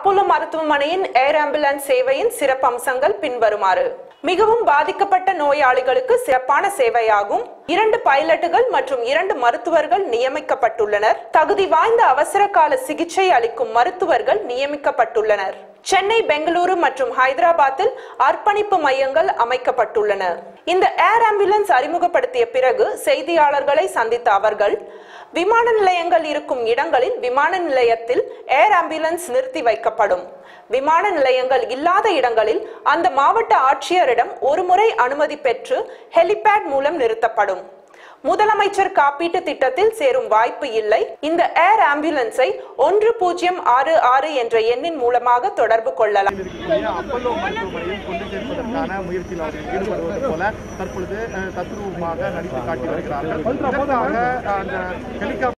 Apollo மருத்துவமனையின் air ambulance சேவையின் சிறப்பம்சங்கள் பின்வருமாறு மிகவும் பாதிக்கப்பட்ட நோயாளிகளுக்கு சிறப்பான சேவையாகும் இரண்டு பைலட்டுகள் மற்றும் இரண்டு மருத்துவர்கள் நியமிக்கப்பட்டுள்ளனர் தகுதி வாய்ந்த அவசர கால சிகிச்சை அளிக்கும் மருத்துவர்கள் நியமிக்கப்பட்டுள்ளனர் சென்னை பெங்களூரு மற்றும் ஹைதராபாத்தில் அர்ப்பணிப்பு மையங்கள் அமைக்கப்பட்டுள்ளன இந்த ஏர் ஆம்புலன்ஸ் அறிமுகப்படுத்திய பிறகு செய்தியாளர்களை சந்தித்த அவர்கள் விமான நிலையங்கள் இருக்கும் இடங்களில் விமான நிலையத்தில் ஏர் ஆம்புலன்ஸ் நிறுத்தி வைக்கப்படும் விமான நிலையங்கள் இல்லாத இடங்களில் அந்த மாவட்ட ஆட்சியரிடம் ஒருமுறை அனுமதி பெற்று ஹெலிபேட் மூலம் நிறுத்தப்படும் முதலமைச்சர் காப்பீட்டு திட்டத்தில் சேரும் வாய்ப்பு இல்லை இந்த ஏர் ஆம்புலன்ஸை ஒன்று பூஜ்ஜியம் ஆறு ஆறு என்ற எண்ணின் மூலமாக தொடர்பு கொள்ளலாம் இருக்கக்கூடிய அப்பல்லோ மருத்துவமனையில் கொண்டு சேர்ப்பதற்கான முயற்சியில் அவர்கள் ஈடுபடுவது போல தற்பொழுது அஹ், தத்ரூபமாக நடித்து காட்டி வருகிறார்கள் இதற்காக அந்த ஹெலிகாப்டர்